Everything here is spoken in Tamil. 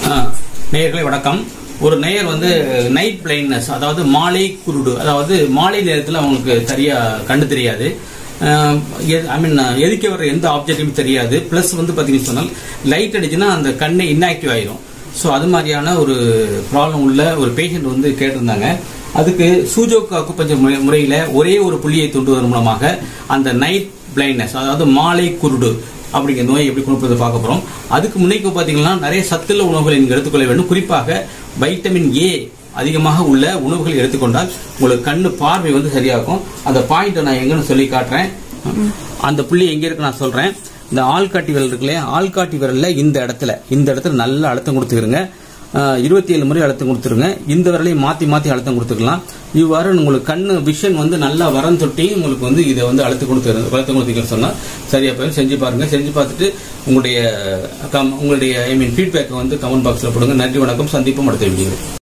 ஆ, நேயர்களே வணக்கம் ஒரு நேயர் வந்து நைட் பிளைண்ட்னஸ் அதாவது மாலை குருடு அதாவது மாலை நேரத்தில் அவங்களுக்கு சரியா கண்டு தெரியாது ஐ மீன் எதுக்க வர எந்த ஆப்ஜெக்டும் தெரியாது ப்ளஸ் வந்து பார்த்தீங்கன்னு சொன்னால் லைட் அடிச்சுன்னா அந்த கண்ணே இன்ஆக்டிவ் ஆயிரும் ஸோ அது மாதிரியான ஒரு ப்ராப்ளம் உள்ள ஒரு பேஷண்ட் வந்து கேட்டிருந்தாங்க அதுக்கு சூஜோக்கு அக்குப்பஞ்சர் முறை முறையில் ஒரே ஒரு புள்ளியை தூண்டுவதன் மூலமாக அந்த நைட் பிளைண்ட்னஸ் அதாவது மாலை குருடு அப்படிங்கிற நோயை எப்படி குணப்படுத்த பார்க்க போறோம் அதுக்கு முன்னைக்கு பார்த்தீங்கன்னா நிறைய சத்துள்ள உணவுகளை நீங்கள் எடுத்துக்கொள்ள வேண்டும் குறிப்பாக வைட்டமின் ஏ அதிகமாக உள்ள உணவுகள் எடுத்துக்கொண்டால் உங்களுக்கு கண்ணு பார்வை வந்து சரியாகும் அந்த பாயிண்ட்டை நான் எங்கன்னு சொல்லி காட்டுறேன் அந்த புள்ளி எங்க இருக்கு நான் சொல்றேன் இந்த ஆள்காட்டி விரல் இருக்கு இல்லையா ஆள்காட்டி விரல்ல இந்த இடத்துல இந்த இடத்துல நல்ல அழுத்தம் கொடுத்துக்கிறங்க இருபத்தி ஏழு முறை அழுத்தம் கொடுத்துருங்க இந்த விரலையும் மாத்தி மாத்தி அழுத்தம் கொடுத்துக்கலாம் இவ்வாறு உங்களுக்கு கண்ணு விஷன் வந்து நல்லா வரம் தொட்டி உங்களுக்கு வந்து இதை வந்து அழுத்தம் கொடுத்து அழுத்தம் கொடுத்தீங்கன்னு சொன்னா சரியா போய் செஞ்சு பாருங்க செஞ்சு பார்த்துட்டு உங்களுடைய கம்- உங்களுடைய ஐ மீன் ஃபீட்பேக்கை வந்து கமெண்ட் பாக்ஸ்ல போடுங்க நன்றி வணக்கம் சந்திப்போம் அடுத்த வீடியோ